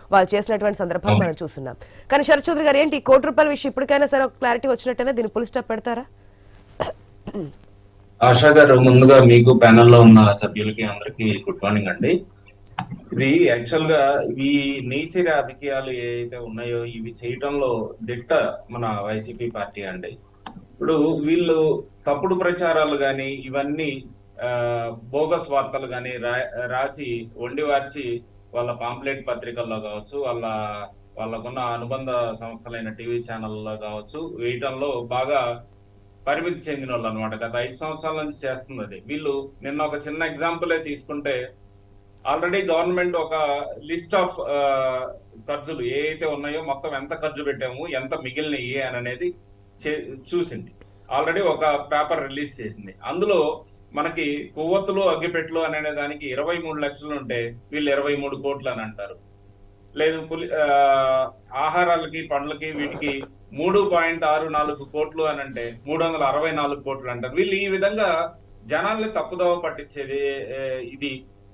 వాళ్ళు చేసినటువంటి సందర్భాలు మనం చూస్తున్నాం కానీ శరత్ చౌదరి గారు ఏంటి ఈ కోటి రూపాయల విషయం ఇప్పటికైనా సరే ఒక క్లారిటీ వచ్చినట్టయినా దీన్ని పులి స్టాప్ పెడతారా ఆశా గారు ముందుగా మీకు ప్యానెల్ లో ఉన్న సభ్యులకి అందరికి గుడ్ మార్నింగ్ అండి ఇది యాక్చువల్ గా ఈ నీచి రాజకీయాలు ఏవైతే ఉన్నాయో ఇవి చేయటంలో దిట్ట మన వైసీపీ పార్టీ అండి ఇప్పుడు వీళ్ళు తప్పుడు ప్రచారాలు గాని ఇవన్నీ ఆ, బోగస్ వార్తలు గాని రా- రాసి వండి వార్చి వాళ్ళ పాంప్లెట్ పత్రికల్లో కావచ్చు వాళ్ళ వాళ్ళకున్న అనుబంధ సంస్థలైన టీవీ ఛానల్లో కావచ్చు వేయటంలో బాగా పరిమితి చెందిన వాళ్ళు అనమాట గత ఐదు సంవత్సరాల నుంచి చేస్తుంది అది వీళ్ళు నిన్న ఒక చిన్న ఎగ్జాంపులే తీసుకుంటే ఆల్రెడీ గవర్నమెంట్ ఒక లిస్ట్ ఆఫ్ ఖర్చులు ఏ అయితే ఉన్నాయో మొత్తం ఎంత ఖర్చు పెట్టాము ఎంత మిగిలినవి అని అనేది చే- చూసింది ఆల్రెడీ ఒక పేపర్ రిలీజ్ చేసింది అందులో మనకి కొవ్వొత్తులు అగ్గిపెట్లు అనే దానికి ఇరవై మూడు లక్షలు ఉంటే వీళ్ళు ఇరవై మూడు కోట్లు అని అంటారు లేదు పులి ఆ, ఆహారాలకి పండ్లకి వీటికి మూడు పాయింట్ ఆరు నాలుగు కోట్లు అని అంటే మూడు వందల అరవై నాలుగు కోట్లు అంటారు వీళ్ళు ఈ విధంగా జనాల్ని తప్పుదోవ పట్టించేది ఏ, ఇది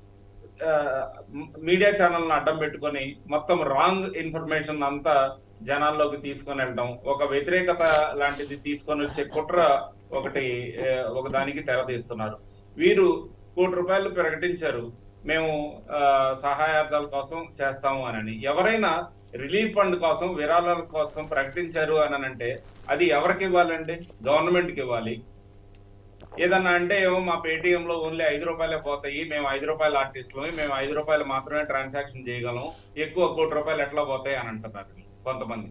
ఆ, మీడియా ఛానల్ అడ్డం పెట్టుకొని మొత్తం రాంగ్ ఇన్ఫర్మేషన్ అంతా జనాల్లోకి తీసుకొని వెళ్ళడం ఒక వ్యతిరేకత లాంటిది తీసుకొని వచ్చే కుట్ర ఒకటి ఏ, ఒక దానికి తెరదీస్తున్నారు వీరు కోటి రూపాయలు ప్రకటించారు మేము ఆ, సహాయార్థాల కోసం చేస్తాము అని ఎవరైనా రిలీఫ్ ఫండ్ కోసం విరాళాల కోసం ప్రకటించారు అని అంటే అది ఎవరికి ఇవ్వాలండి గవర్నమెంట్ కి ఇవ్వాలి ఏదన్నా అంటే ఏమో మా పేటిఎం లో ఓన్లీ ఐదు రూపాయలే పోతాయి మేము ఐదు రూపాయల ఆర్టిస్టులు మేము ఐదు రూపాయలు మాత్రమే ట్రాన్సాక్షన్ చేయగలం ఎక్కువ కోటి రూపాయలు ఎట్లా పోతాయి అని అంటున్నారు కొంతమంది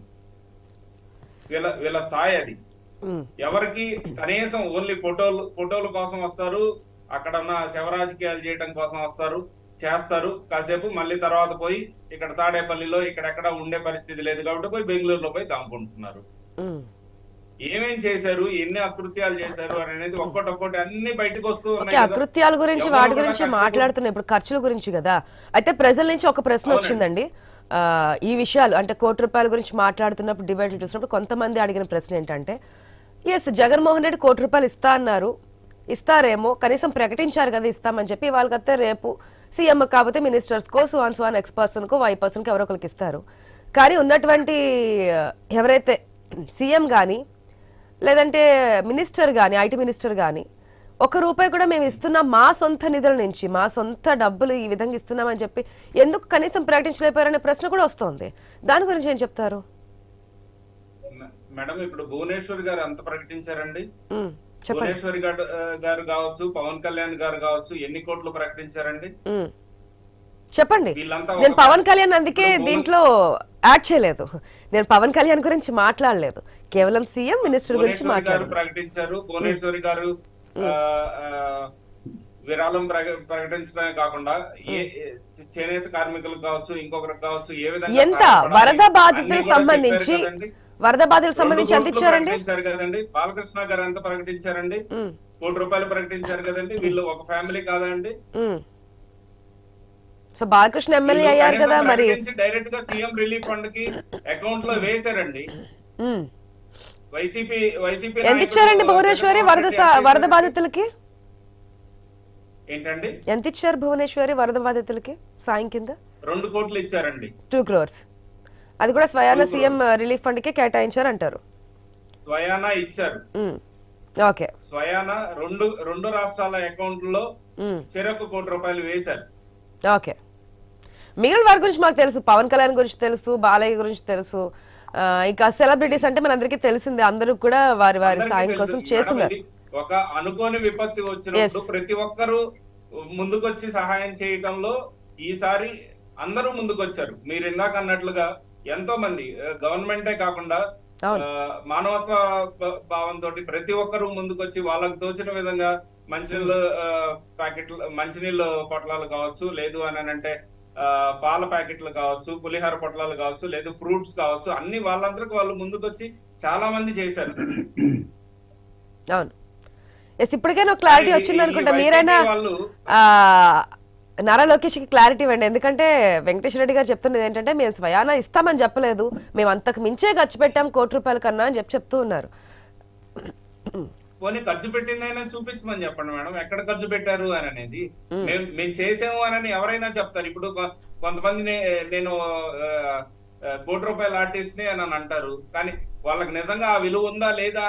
వీళ్ళ వీళ్ళ స్థాయి అది ఉమ్, ఎవరికి కనీసం ఓన్లీ ఫోటోలు ఫోటోల కోసం వస్తారు అక్కడ ఉన్న శవరాజకీయాలు చేయడం కోసం వస్తారు చేస్తారు కాసేపు మళ్ళీ తర్వాత పోయి ఇక్కడ తాడేపల్లిలో ఇక్కడెక్కడ ఉండే పరిస్థితి లేదు కాబట్టి పోయి బెంగళూరులో పోయి దాముకుంటున్నారు ఉమ్. ఏమేం చేశారు ఎన్ని అకృత్యాలు చేశారు అని అనేది ఒక్కొక్కటి అన్ని బయటకు వస్తూ ఓకే ఉన్నాయి కదా. అకృత్యాల గురించి ఎవరు వాటి కూడా గురించి ఖర్చు మాట్లాడుతున్నాం ఇప్పుడు ఖర్చుల గురించి కదా అయితే ప్రజల నుంచి ఒక ప్రశ్న అవునండి. వచ్చిందండి ఆ, ఈ విషయాలు అంటే కోటి రూపాయల గురించి మాట్లాడుతున్నప్పుడు డిబేట్లు చూసినప్పుడు కొంతమంది అడిగిన ప్రశ్న ఏంటంటే ఎస్ జగన్మోహన్ రెడ్డి కోటి రూపాయలు ఇస్తా అన్నారు ఇస్తారేమో కనీసం ప్రకటించారు కదా ఇస్తామని చెప్పి వాళ్ళకైతే రేపు సీఎం కాకపోతే మినిస్టర్స్ కో సో వన్ సో వన్ ఎక్స్ పర్సన్ కో వై పర్సన్ ఎవరో ఒకరికి ఇస్తారు కానీ ఉన్నటువంటి ఆ, ఎవరైతే సీఎం కానీ లేదంటే మినిస్టర్ కానీ ఐటీ మినిస్టర్ కానీ ఒక రూపాయి కూడా మేము ఇస్తున్నాం మా సొంత నిధుల నుంచి మా సొంత డబ్బులు ఈ విధంగా ఇస్తున్నామని చెప్పి ఎందుకు కనీసం ప్రకటించలేకపోయారనే ప్రశ్న కూడా వస్తోంది దాని గురించి ఏం చెప్తారు మ- మేడం ఇప్పుడు భువనేశ్వర్ గారు ఎంత ప్రకటించారండి ఉమ్, చెప్పండి భువనేశ్వరి గారు గారు కావచ్చు పవన్ కళ్యాణ్ గారు కావచ్చు ఎన్ని కోట్లు ప్రకటించారండి ఉమ్. చెప్పండి వీళ్ళంతా నేను ఒక- పవన్ కళ్యాణ్ అందుకే ఇప్పుడు భువన- దీంట్లో యాడ్ చేయలేదు నేను పవన్ కళ్యాణ్ గురించి మాట్లాడలేదు కేవలం సీఎం మినిస్టర్ గురించి భువనేశ్వరి గారు మాట్లాడారు ప్రకటించారు భువనేశ్వరి గారు ఆ, ఆ, విరాళం ప్రక- ప్రకటించడమే కాకుండా ఏ ఏ- చే- చేనేత కార్మికులకు కావచ్చు ఇంకొకరికి కావచ్చు ఏ విధంగా ఎంత సహాయపడాలి వరద అన్నీ బాధితులకు కూడా సంబంధించి చెప్పారు కదండి. వరద బాధితులకు రెండు సంబంధించి ఎంత కోట్లు ఇచ్చారండి ప్రకటించారు కదండి బాలకృష్ణ గారు ఎంత ప్రకటించారండి ఉమ్, కోటి రూపాయలు ప్రకటించారు కదండి వీళ్ళు ఒక ఫ్యామిలీ కాదండి ఉమ్. సో బాలకృష్ణ ఎమ్మెల్యే అయ్యారు కదా మరి డైరెక్ట్ గా సీఎం రిలీఫ్ ఫండ్ కి అకౌంట్ లో వేశారండి ఉమ్. వైసీపీ వైసీపీ ఎంత నాయకులు ఇచ్చారండి భువనేశ్వరి జగన్మోహన్ వరద రెడ్డి స- ఏం వరద చేశారు? బాధితులకి ఏంటండి ఎంత ఇచ్చారు భువనేశ్వరి వరద బాధితులకి సాయం కింద రెండు కోట్లు ఇచ్చారండి టూ క్రోర్స్ అది కూడా స్వయాన సీఎం రిలీఫ్ ఫండ్ కి కేటాయించారు అంటారు స్వయానా ఇచ్చారు ఉమ్. ఓకే స్వయాన రెండు రెండు రాష్ట్రాల అకౌంట్లో ఉమ్. చెరకు కోటి రూపాయలు వేశారు ఓకే మిగిలిన వారి గురించి మాకు తెలుసు పవన్ కళ్యాణ్ గురించి తెలుసు బాలయ్య గురించి తెలుసు ఆ, ఇంకా సెలబ్రిటీస్ అంటే మనందరికీ తెలిసిందే అందరూ కూడా వారి వారి అందరికీ సాయం తెలుసు. కోసం మేడం, చేస్తున్నారు ఇది ఒక అనుకోని విపత్తి వచ్చినప్పుడు ప్రతి ఒక్కరూ ముందుకొచ్చి సహాయం చేయడంలో ఈసారి అందరూ ముందుకొచ్చారు మీరు ఇందాక అన్నట్లుగా ఎంతో మంది గవర్నమెంటే కాకుండా అవును. ఆ, మానవత్వ భ- భావంతో ప్రతి ఒక్కరూ ముందుకొచ్చి వాళ్ళకు తోచిన విధంగా మంచినీళ్ళు ఆ, ప్యాకెట్లు మంచినీళ్ళు పొట్లాలు కావచ్చు లేదు అని అంటే ఆ, పాల ప్యాకెట్లు కావచ్చు పులిహార పొట్లాలు కావచ్చు లేదు ఫ్రూట్స్ కావచ్చు అన్ని వాళ్ళందరికి వాళ్ళు ముందుకొచ్చి చాలా మంది చేశారు అవును ఎస్ ఇప్పటికైనా క్లారిటీ ఈ- వచ్చింది ఈ అనుకుంటా వైసీపీ మీరైనా వాళ్ళు ఆ, నారా లోకేష్ కి క్లారిటీ ఇవ్వండి ఎందుకంటే వెంకటేశ్వర రెడ్డి గారు చెప్తున్నది ఏంటంటే మేము స్వయానా ఇస్తామని చెప్పలేదు మేము అంతకు మించే ఖర్చు పెట్టాం కోటి రూపాయల కన్నా అని చెప్పి చెప్తూ ఉన్నారు పోనీ ఖర్చు పెట్టిందైనా చూపించమని చెప్పండి మేడం ఎక్కడ ఖర్చు పెట్టారు అని అనేది మేము మేము చేసాము అని ఎవరైనా చెప్తారు ఇప్పుడు కొ- కొంతమంది నే- నేను ఆ, ఆ, కోటి రూపాయల ఆర్టిస్ట్ ని అని అంటారు కానీ వాళ్ళకి నిజంగా ఆ విలువ ఉందా లేదా